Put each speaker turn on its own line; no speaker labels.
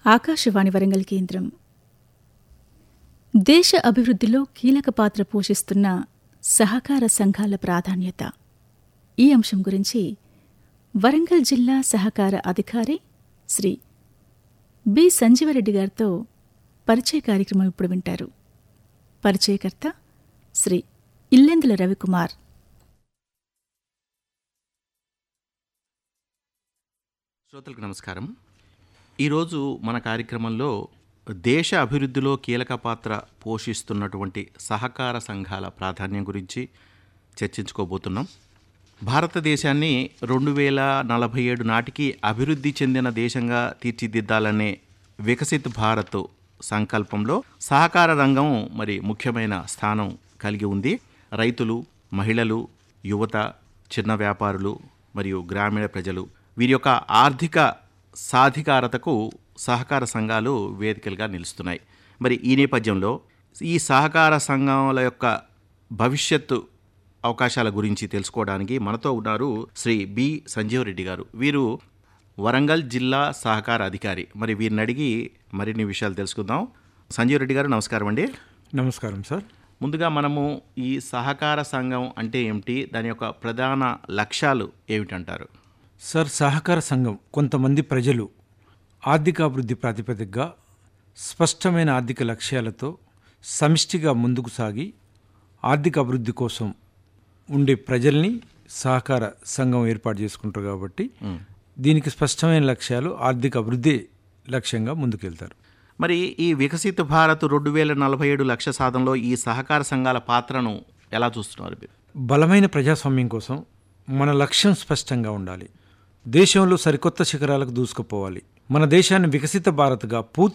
ఆకాశవాణి వరంగల్ కేంద్రం దేశ అభివృద్ధిలో కీలక పాత్ర పోషిస్తున్న సహకార సంఘాల ప్రాధాన్యత ఈ అంశం గురించి వరంగల్ జిల్లా సహకార అధికారి శ్రీ బి సంజీవరెడ్డి గారితో పరిచయ కార్యక్రమం ఇప్పుడు వింటారు పరిచయకర్త శ్రీ ఇల్లెందుల రవికుమార్
శ్రోతలకు నమస్కారం ఈరోజు మన కార్యక్రమంలో దేశ అభివృద్ధిలో కీలక పాత్ర పోషిస్తున్నటువంటి సహకార సంఘాల ప్రాధాన్యం గురించి చర్చించుకోబోతున్నాం భారతదేశాన్ని రెండు వేల నలభై ఏడు నాటికి అభివృద్ధి చెందిన దేశంగా తీర్చిదిద్దాలనే వికసిత్ భారత్ సంకల్పంలో సహకార రంగం మరి ముఖ్యమైన స్థానం కలిగి ఉంది రైతులు మహిళలు యువత చిన్న వ్యాపారులు మరియు గ్రామీణ ప్రజలు వీరి యొక్క ఆర్థిక సాధికారతకు సహకార సంఘాలు వేదికలుగా నిలుస్తున్నాయి మరి ఈ నేపథ్యంలో ఈ సహకార సంఘాల యొక్క భవిష్యత్తు అవకాశాల గురించి తెలుసుకోవడానికి మనతో ఉన్నారు శ్రీ బి సంజీవరెడ్డి గారు వీరు వరంగల్ జిల్లా సహకార అధికారి మరి వీరిని అడిగి మరిన్ని విషయాలు తెలుసుకుందాం సంజీవరెడ్డి గారు నమస్కారం అండి
నమస్కారం సార్
ముందుగా మనము ఈ సహకార సంఘం అంటే ఏమిటి దాని యొక్క ప్రధాన లక్ష్యాలు ఏమిటంటారు
సార్ సహకార సంఘం కొంతమంది ప్రజలు ఆర్థికాభివృద్ధి ప్రాతిపదికగా స్పష్టమైన ఆర్థిక లక్ష్యాలతో సమిష్టిగా ముందుకు సాగి ఆర్థిక అభివృద్ధి కోసం ఉండే ప్రజల్ని సహకార సంఘం ఏర్పాటు చేసుకుంటారు కాబట్టి దీనికి స్పష్టమైన లక్ష్యాలు ఆర్థిక అభివృద్ధి లక్ష్యంగా ముందుకెళ్తారు
మరి ఈ వికసిత భారత్ రెండు వేల నలభై ఏడు లక్ష్య సాధనలో ఈ సహకార సంఘాల పాత్రను ఎలా చూస్తున్నారు మీరు
బలమైన ప్రజాస్వామ్యం కోసం మన లక్ష్యం స్పష్టంగా ఉండాలి దేశంలో సరికొత్త శిఖరాలకు దూసుకుపోవాలి మన దేశాన్ని వికసిత భారత్గా పూర్తి